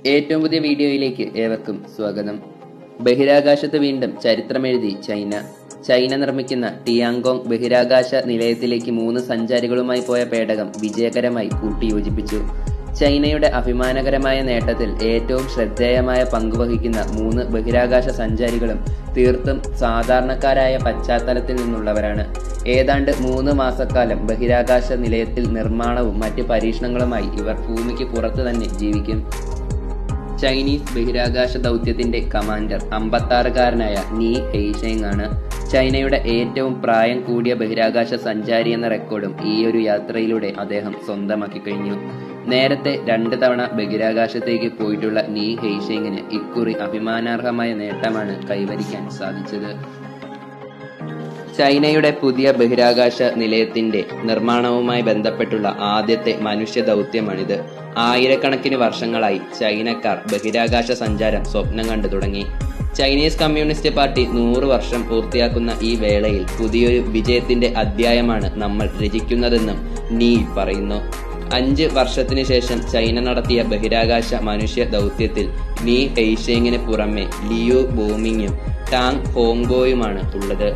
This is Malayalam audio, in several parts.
ഏറ്റവും പുതിയ വീഡിയോയിലേക്ക് ഏവർക്കും സ്വാഗതം ബഹിരാകാശത്ത് വീണ്ടും ചരിത്രമെഴുതി ചൈന ചൈന നിർമ്മിക്കുന്ന ടിയാങ്കോങ് ബഹിരാകാശ നിലയത്തിലേക്ക് മൂന്ന് സഞ്ചാരികളുമായി പോയ പേടകം വിജയകരമായി കൂട്ടിയോജിപ്പിച്ചു ചൈനയുടെ അഭിമാനകരമായ നേട്ടത്തിൽ ഏറ്റവും ശ്രദ്ധേയമായ പങ്കുവഹിക്കുന്ന മൂന്ന് ബഹിരാകാശ സഞ്ചാരികളും തീർത്തും സാധാരണക്കാരായ പശ്ചാത്തലത്തിൽ നിന്നുള്ളവരാണ് ഏതാണ്ട് മൂന്ന് മാസക്കാലം ബഹിരാകാശ നിലയത്തിൽ നിർമ്മാണവും മറ്റ് പരീക്ഷണങ്ങളുമായി ഇവർ ഭൂമിക്ക് പുറത്തു തന്നെ ജീവിക്കും ചൈനീസ് ബഹിരാകാശ ദൗത്യത്തിന്റെ കമാൻഡർ അമ്പത്താറുകാരനായ നീ ഹെയ്ഷെങ് ആണ് ചൈനയുടെ ഏറ്റവും പ്രായം കൂടിയ ബഹിരാകാശ സഞ്ചാരി എന്ന റെക്കോർഡും ഈ ഒരു യാത്രയിലൂടെ അദ്ദേഹം സ്വന്തമാക്കി കഴിഞ്ഞു നേരത്തെ രണ്ട് തവണ ബഹിരാകാശത്തേക്ക് പോയിട്ടുള്ള നീ ഹെയ്ഷെങ്ങിന് ഇക്കുറി അഭിമാനാർഹമായ നേട്ടമാണ് കൈവരിക്കാൻ സാധിച്ചത് ചൈനയുടെ പുതിയ ബഹിരാകാശ നിലയത്തിന്റെ നിർമ്മാണവുമായി ബന്ധപ്പെട്ടുള്ള ആദ്യത്തെ മനുഷ്യ ദൗത്യമാണിത് ആയിരക്കണക്കിന് വർഷങ്ങളായി ചൈനക്കാർ ബഹിരാകാശ സഞ്ചാരം സ്വപ്നം കണ്ടു തുടങ്ങി ചൈനീസ് കമ്മ്യൂണിസ്റ്റ് പാർട്ടി നൂറ് വർഷം പൂർത്തിയാക്കുന്ന ഈ വേളയിൽ പുതിയൊരു വിജയത്തിന്റെ അധ്യായമാണ് നമ്മൾ രചിക്കുന്നതെന്നും നീ പറയുന്നു അഞ്ച് വർഷത്തിനു ശേഷം ചൈന നടത്തിയ ബഹിരാകാശ മനുഷ്യ ദൗത്യത്തിൽ നീ ഹെയ്ഷെങ്ങിന് പുറമെ ലിയു ബോമിങ്ങും ടാങ് ഹോങ്കോയുമാണ് ഉള്ളത്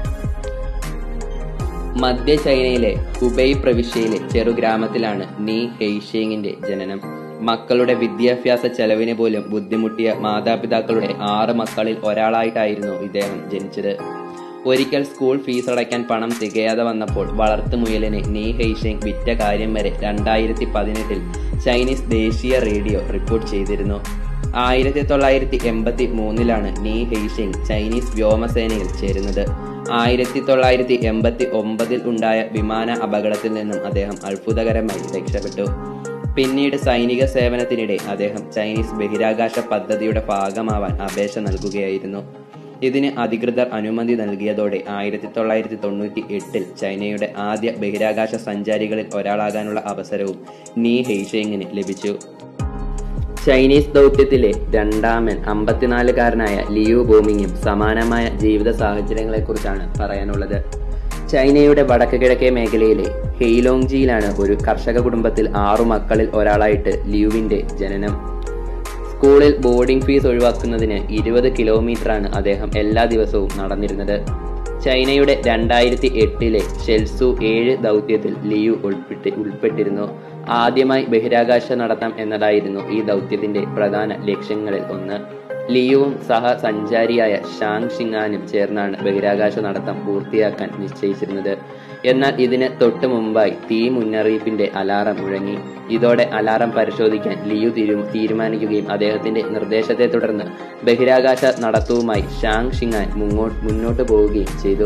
മധ്യ ചൈനയിലെ ഹുബൈ പ്രവിശ്യയിലെ ചെറുഗ്രാമത്തിലാണ് നീ ഹെയ്ഷേങ്ങിന്റെ ജനനം മക്കളുടെ വിദ്യാഭ്യാസ ചെലവിന് പോലും ബുദ്ധിമുട്ടിയ മാതാപിതാക്കളുടെ ആറ് മക്കളിൽ ഒരാളായിട്ടായിരുന്നു ഇദ്ദേഹം ജനിച്ചത് ഒരിക്കൽ സ്കൂൾ ഫീസ് അടയ്ക്കാൻ പണം തികയാതെ വന്നപ്പോൾ വളർത്തുമുയലിനെ നീ ഹെയ്ഷേങ് വിറ്റ കാര്യം വരെ രണ്ടായിരത്തി പതിനെട്ടിൽ ചൈനീസ് ദേശീയ റേഡിയോ റിപ്പോർട്ട് ചെയ്തിരുന്നു ആയിരത്തി തൊള്ളായിരത്തി എൺപത്തി മൂന്നിലാണ് നീ ഹെയ്ഷിങ് ചൈനീസ് വ്യോമസേനയിൽ ചേരുന്നത് ആയിരത്തി തൊള്ളായിരത്തി എൺപത്തി ഒമ്പതിൽ ഉണ്ടായ വിമാന അപകടത്തിൽ നിന്നും അദ്ദേഹം അത്ഭുതകരമായി രക്ഷപ്പെട്ടു പിന്നീട് സൈനിക സേവനത്തിനിടെ അദ്ദേഹം ചൈനീസ് ബഹിരാകാശ പദ്ധതിയുടെ ഭാഗമാവാൻ അപേക്ഷ നൽകുകയായിരുന്നു ഇതിന് അധികൃതർ അനുമതി നൽകിയതോടെ ആയിരത്തി തൊള്ളായിരത്തി തൊണ്ണൂറ്റി എട്ടിൽ ചൈനയുടെ ആദ്യ ബഹിരാകാശ സഞ്ചാരികളിൽ ഒരാളാകാനുള്ള അവസരവും നീ ഹെയ്ഷെങ്ങിന് ലഭിച്ചു ചൈനീസ് ദൗത്യത്തിലെ രണ്ടാമൻ അമ്പത്തിനാലുകാരനായ ലിയു ബോമിങ്ങും സമാനമായ ജീവിത സാഹചര്യങ്ങളെക്കുറിച്ചാണ് പറയാനുള്ളത് ചൈനയുടെ വടക്ക് കിഴക്കേ മേഖലയിലെ ഹെയ്ലോങ്ജിയിലാണ് ഒരു കർഷക കുടുംബത്തിൽ ആറു മക്കളിൽ ഒരാളായിട്ട് ലിയുവിന്റെ ജനനം സ്കൂളിൽ ബോർഡിംഗ് ഫീസ് ഒഴിവാക്കുന്നതിന് ഇരുപത് കിലോമീറ്ററാണ് അദ്ദേഹം എല്ലാ ദിവസവും നടന്നിരുന്നത് ചൈനയുടെ രണ്ടായിരത്തി എട്ടിലെ ഷെൽസു ഏഴ് ദൗത്യത്തിൽ ലിയു ഉൾപ്പെട്ടി ഉൾപ്പെട്ടിരുന്നു ആദ്യമായി ബഹിരാകാശ നടത്താം എന്നതായിരുന്നു ഈ ദൗത്യത്തിന്റെ പ്രധാന ലക്ഷ്യങ്ങളിൽ ഒന്ന് ലിയുവും സഹസഞ്ചാരിയായ ഷാങ് ഷിങ്ങാനും ചേർന്നാണ് ബഹിരാകാശ നടത്തം പൂർത്തിയാക്കാൻ നിശ്ചയിച്ചിരുന്നത് എന്നാൽ ഇതിന് തൊട്ടു മുമ്പായി തീ മുന്നറിയിപ്പിന്റെ അലാറം മുഴങ്ങി ഇതോടെ അലാറം പരിശോധിക്കാൻ ലിയു തീരു തീരുമാനിക്കുകയും അദ്ദേഹത്തിന്റെ നിർദ്ദേശത്തെ തുടർന്ന് ബഹിരാകാശ നടത്തവുമായി ഷാങ് ഷിങ്ങാൻ മുങ്ങോട്ട് മുന്നോട്ട് പോവുകയും ചെയ്തു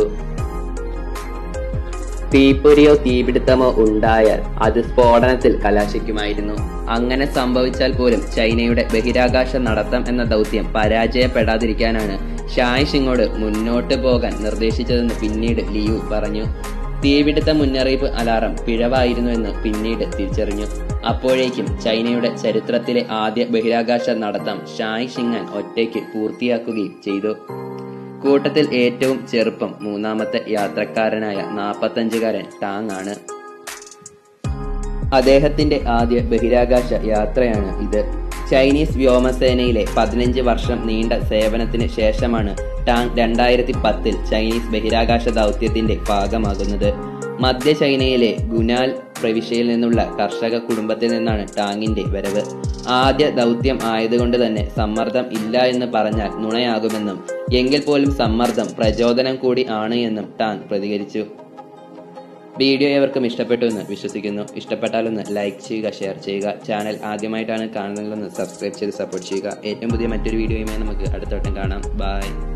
തീപ്പൊരിയോ തീപിടുത്തമോ ഉണ്ടായാൽ അത് സ്ഫോടനത്തിൽ കലാശിക്കുമായിരുന്നു അങ്ങനെ സംഭവിച്ചാൽ പോലും ചൈനയുടെ ബഹിരാകാശ നടത്തം എന്ന ദൗത്യം പരാജയപ്പെടാതിരിക്കാനാണ് ഷായ് ഷിങ്ങോട് മുന്നോട്ട് പോകാൻ നിർദ്ദേശിച്ചതെന്ന് പിന്നീട് ലിയു പറഞ്ഞു തീപിടുത്ത മുന്നറിയിപ്പ് അലാറം പിഴവായിരുന്നുവെന്ന് പിന്നീട് തിരിച്ചറിഞ്ഞു അപ്പോഴേക്കും ചൈനയുടെ ചരിത്രത്തിലെ ആദ്യ ബഹിരാകാശ നടത്തം ഷായ് ഷിങ്ങാൻ ഒറ്റയ്ക്ക് പൂർത്തിയാക്കുകയും ചെയ്തു കൂട്ടത്തിൽ ഏറ്റവും ചെറുപ്പം മൂന്നാമത്തെ യാത്രക്കാരനായ നാപ്പത്തഞ്ചുകാരൻ ടാങ് ആണ് അദ്ദേഹത്തിന്റെ ആദ്യ ബഹിരാകാശ യാത്രയാണ് ഇത് ചൈനീസ് വ്യോമസേനയിലെ പതിനഞ്ച് വർഷം നീണ്ട സേവനത്തിന് ശേഷമാണ് ടാങ് രണ്ടായിരത്തി പത്തിൽ ചൈനീസ് ബഹിരാകാശ ദൗത്യത്തിന്റെ ഭാഗമാകുന്നത് മധ്യ ചൈനയിലെ ഗുനാൽ പ്രവിശ്യയിൽ നിന്നുള്ള കർഷക കുടുംബത്തിൽ നിന്നാണ് ടാങ്ങിന്റെ വരവ് ആദ്യ ദൗത്യം ആയതുകൊണ്ട് തന്നെ സമ്മർദ്ദം ഇല്ല എന്ന് പറഞ്ഞാൽ നുണയാകുമെന്നും എങ്കിൽ പോലും സമ്മർദ്ദം പ്രചോദനം കൂടി ആണ് എന്നും ടാങ് പ്രതികരിച്ചു വീഡിയോ എവർക്കും ഇഷ്ടപ്പെട്ടു എന്ന് വിശ്വസിക്കുന്നു ഇഷ്ടപ്പെട്ടാലൊന്ന് ലൈക്ക് ചെയ്യുക ഷെയർ ചെയ്യുക ചാനൽ ആദ്യമായിട്ടാണ് കാണുന്നതെന്ന് സബ്സ്ക്രൈബ് ചെയ്ത് സപ്പോർട്ട് ചെയ്യുക ഏറ്റവും പുതിയ മറ്റൊരു വീഡിയോയുമായി നമുക്ക് അടുത്തോട്ടം കാണാം ബൈ